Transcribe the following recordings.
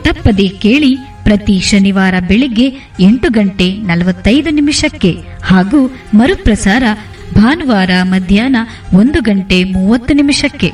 ತಪ್ಪದೇ ಕೇಳಿ ಪ್ರತಿ ಶನಿವಾರ ಬೆಳಿಗ್ಗೆ ಎಂಟು ಗಂಟೆ ನಲವತ್ತೈದು ನಿಮಿಷಕ್ಕೆ ಹಾಗೂ ಮರುಪ್ರಸಾರ ಭಾನುವಾರ ಮಧ್ಯಾಹ್ನ ಒಂದು ಗಂಟೆ ಮೂವತ್ತು ನಿಮಿಷಕ್ಕೆ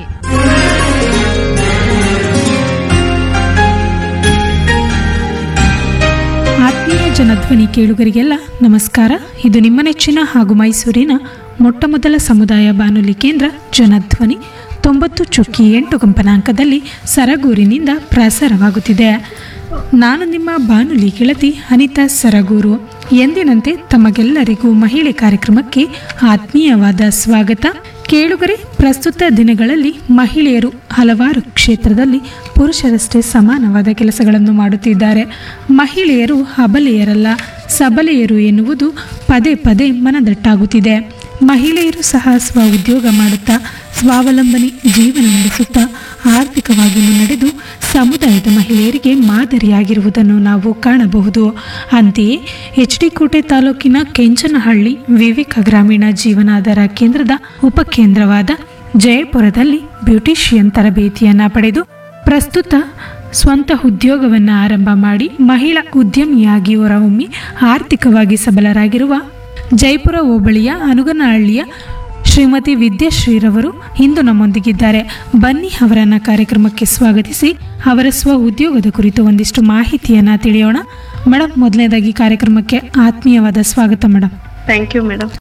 ಆತ್ಮೀಯ ಜನಧ್ವನಿ ಕೇಳುಗರಿಗೆಲ್ಲ ನಮಸ್ಕಾರ ಇದು ನಿಮ್ಮ ನೆಚ್ಚಿನ ಹಾಗೂ ಮೈಸೂರಿನ ಮೊಟ್ಟಮೊದಲ ಸಮುದಾಯ ಬಾನುಲಿ ಕೇಂದ್ರ ಜನಧ್ವನಿ ತೊಂಬತ್ತು ಚುಕ್ಕಿ ಎಂಟು ಕಂಪನಾಂಕದಲ್ಲಿ ಸರಗೂರಿನಿಂದ ಪ್ರಸಾರವಾಗುತ್ತಿದೆ ನಾನು ನಿಮ್ಮ ಬಾನುಲಿ ಗೆಳತಿ ಅನಿತಾ ಸರಗೂರು ಎಂದಿನಂತೆ ತಮಗೆಲ್ಲರಿಗೂ ಮಹಿಳೆ ಕಾರ್ಯಕ್ರಮಕ್ಕೆ ಆತ್ಮೀಯವಾದ ಸ್ವಾಗತ ಕೇಳುಗರೆ ಪ್ರಸ್ತುತ ದಿನಗಳಲ್ಲಿ ಮಹಿಳೆಯರು ಹಲವಾರು ಕ್ಷೇತ್ರದಲ್ಲಿ ಪುರುಷರಷ್ಟೇ ಸಮಾನವಾದ ಕೆಲಸಗಳನ್ನು ಮಾಡುತ್ತಿದ್ದಾರೆ ಮಹಿಳೆಯರು ಅಬಲೆಯರಲ್ಲ ಸಬಲೆಯರು ಎನ್ನುವುದು ಪದೇ ಪದೇ ಮನದಟ್ಟಾಗುತ್ತಿದೆ ಮಹಿಳೆಯರು ಸಹ ಸ್ವ ಉದ್ಯೋಗ ಮಾಡುತ್ತಾ ಸ್ವಾವಲಂಬನೆ ಜೀವನ ನಡೆಸುತ್ತಾ ಆರ್ಥಿಕವಾಗಿ ಮುನ್ನಡೆದು ಸಮುದಾಯದ ಮಹಿಳೆಯರಿಗೆ ಮಾದರಿಯಾಗಿರುವುದನ್ನು ನಾವು ಕಾಣಬಹುದು ಅಂತೆಯೇ ಎಚ್ ಡಿ ಕೋಟೆ ತಾಲೂಕಿನ ಕೆಂಚನಹಳ್ಳಿ ವಿವೇಕ ಗ್ರಾಮೀಣ ಜೀವನಾಧಾರ ಕೇಂದ್ರದ ಉಪಕೇಂದ್ರವಾದ ಜಯಪುರದಲ್ಲಿ ಬ್ಯೂಟಿಷಿಯನ್ ತರಬೇತಿಯನ್ನ ಪಡೆದು ಪ್ರಸ್ತುತ ಸ್ವಂತ ಉದ್ಯೋಗವನ್ನ ಆರಂಭ ಮಾಡಿ ಮಹಿಳಾ ಉದ್ಯಮಿಯಾಗಿ ಹೊರಹೊಮ್ಮಿ ಆರ್ಥಿಕವಾಗಿ ಸಬಲರಾಗಿರುವ ಜೈಪುರ ಹೋಬಳಿಯ ಅನುಗನಹಳ್ಳಿಯ ಶ್ರೀಮತಿ ವಿದ್ಯಾಶ್ರೀರವರು ಇಂದು ನಮ್ಮೊಂದಿಗಿದ್ದಾರೆ ಬನ್ನಿ ಅವರನ್ನ ಕಾರ್ಯಕ್ರಮಕ್ಕೆ ಸ್ವಾಗತಿಸಿ ಅವರ ಸ್ವ ಉದ್ಯೋಗದ ಕುರಿತು ಒಂದಿಷ್ಟು ಮಾಹಿತಿಯನ್ನ ತಿಳಿಯೋಣ ಮೇಡಮ್ ಮೊದಲನೇದಾಗಿ ಕಾರ್ಯಕ್ರಮಕ್ಕೆ ಆತ್ಮೀಯವಾದ ಸ್ವಾಗತ ಮೇಡಮ್ ಥ್ಯಾಂಕ್ ಯು ಮೇಡಮ್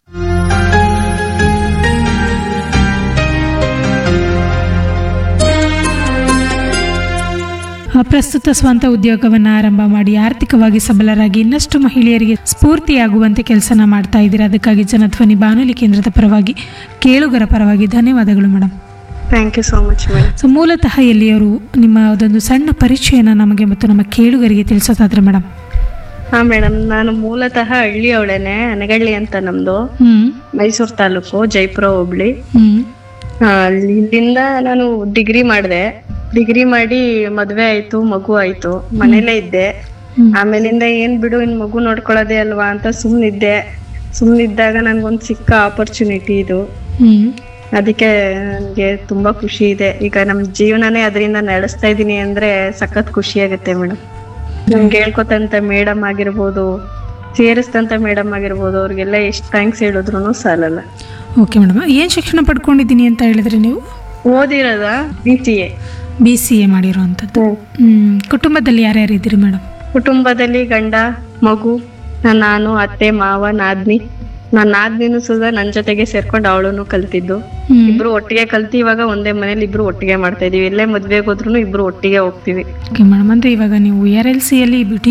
ಆ, ಪ್ರಸ್ತುತ ಸ್ವಂತ ಉದ್ಯೋಗವನ್ನು ಆರಂಭ ಮಾಡಿ ಆರ್ಥಿಕವಾಗಿ ಸಬಲರಾಗಿ ಇನ್ನಷ್ಟು ಮಹಿಳೆಯರಿಗೆ ಸ್ಫೂರ್ತಿಯಾಗುವಂತೆ ಕೆಲಸನ ಮಾಡ್ತಾ ಇದ್ದೀರಾ ಅದಕ್ಕಾಗಿ ಜನಧ್ವನಿ ಬಾನುಲಿ ಕೇಂದ್ರದ ಪರವಾಗಿ ಕೇಳುಗರ ಪರವಾಗಿ ಧನ್ಯವಾದಗಳು madam thank you so much madam so ಮೂಲತಃ ಎಲ್ಲಿಯವರು ನಿಮ್ಮ ಅದೊಂದು ಸಣ್ಣ ಪರಿಚಯನ ನಮಗೆ ಮತ್ತು ನಮ್ಮ ಕೇಳುಗರಿಗೆ ತಿಳಿಸೋದಾದ್ರೆ ಮೇಡಮ್ ಹಾ ಮೇಡಮ್ ನಾನು ಮೂಲತಃ ಹಳ್ಳಿ ಅವಳೇನೆ ಅನಗಳ್ಳಿ ಅಂತ ನಮ್ದು ಹ್ಮ್ ಮೈಸೂರು ತಾಲೂಕು ಜೈಪುರ ಹೋಬ್ಳಿ ಹ್ಮ್ ಆ, ಅಲ್ಲಿ- ಇಲ್ಲಿಂದ ನಾನು ಡಿಗ್ರಿ ಮಾಡಿದೆ ಡಿಗ್ರಿ ಮಾಡಿ ಮದ್ವೆ ಆಯ್ತು ಮಗು ಆಯ್ತು ಮನೇಲೇ ಇದ್ದೆ ಹ್ಮ್. ಆಮೇಲಿಂದ ಏನ್ ಬಿಡು ಇನ್ ಮಗು ನೋಡ್ಕೊಳ್ಳೋದೇ ಅಲ್ವಾ ಅಂತ ಸುಮ್ನಿದ್ದೆ ಸುಮ್ನಿದ್ದಾಗ ನನ್ಗೊಂದ್ ಸಿಕ್ಕ ಆಪರ್ಚುನಿಟಿ ಇದು ಹ್ಮ್ ಅದಕ್ಕೆ ನನಗೆ ತುಂಬಾ ಖುಷಿ ಇದೆ ಈಗ ನಮ್ ಜೀವನನೇ ಅದರಿಂದ ನಡೆಸ್ತಾ ಇದೀನಿ ಅಂದ್ರೆ ಸಖತ್ ಖುಷಿ ಆಗುತ್ತೆ ಮೇಡಮ್ ನಮ್ಗೆ ಹೇಳ್ಕೊತಂತ ಮೇಡಮ್ ಆಗಿರ್ಬೋದು ಸೇರಿಸ್ತಂತ ಮೇಡಮ್ ಆಗಿರ್ಬೋದು ಅವ್ರಿಗೆಲ್ಲ ಎಷ್ಟು ಥ್ಯಾಂಕ್ಸ್ ಹೇಳಿದ್ರು ಸಾಲಲ್ಲ ಓಕೆ ಮೇಡಮ್ ಏನು ಶಿಕ್ಷಣ ಪಡ್ಕೊಂಡಿದ್ದೀನಿ ಅಂತ ಹೇಳಿದ್ರೆ ನೀವು ಓದಿರೋದ B C A B C A ಮಾಡಿರೋವಂಥದ್ದು ಹ್ಮ್ ಕುಟುಂಬದಲ್ಲಿ ಯಾರ್ಯಾರು ಇದ್ದೀರಿ ಮೇಡಮ್ ಕುಟುಂಬದಲ್ಲಿ ಗಂಡ ಮಗು ನಾನ್- ನಾನು ಅತ್ತೆ ಮಾವ ನಾದ್ನಿ ನಾನ್ ನಾದ್ನಿನು ಸುಧಾ ನನ್ ಜೊತೆಗೆ ಸೇರ್ಕೊಂಡು ಅವಳನ್ನು ಕಲ್ತಿದ್ದು ಹ್ಮ್ ಇಬ್ರು ಒಟ್ಟಿಗೆ ಕಲ್ತಿ ಇವಾಗ ಒಂದೇ ಮನೇಲಿ ಇಬ್ರು ಒಟ್ಟಿಗೆ ಮಾಡ್ತಾ ಇದೀವಿ ಎಲ್ಲೇ ಮದ್ವೆಗೆ ಹೋದ್ರು ಇಬ್ರು ಒಟ್ಟಿಗೆ ಹೋಗ್ತೀವಿ ಓಕೆ ಮೇಡಮ್ ಅಂದರೆ ಇವಾಗ ನೀವು ಆರ್ ಎಲ್ ಸಿಯಲ್ಲಿ ಬ್ಯೂಟಿ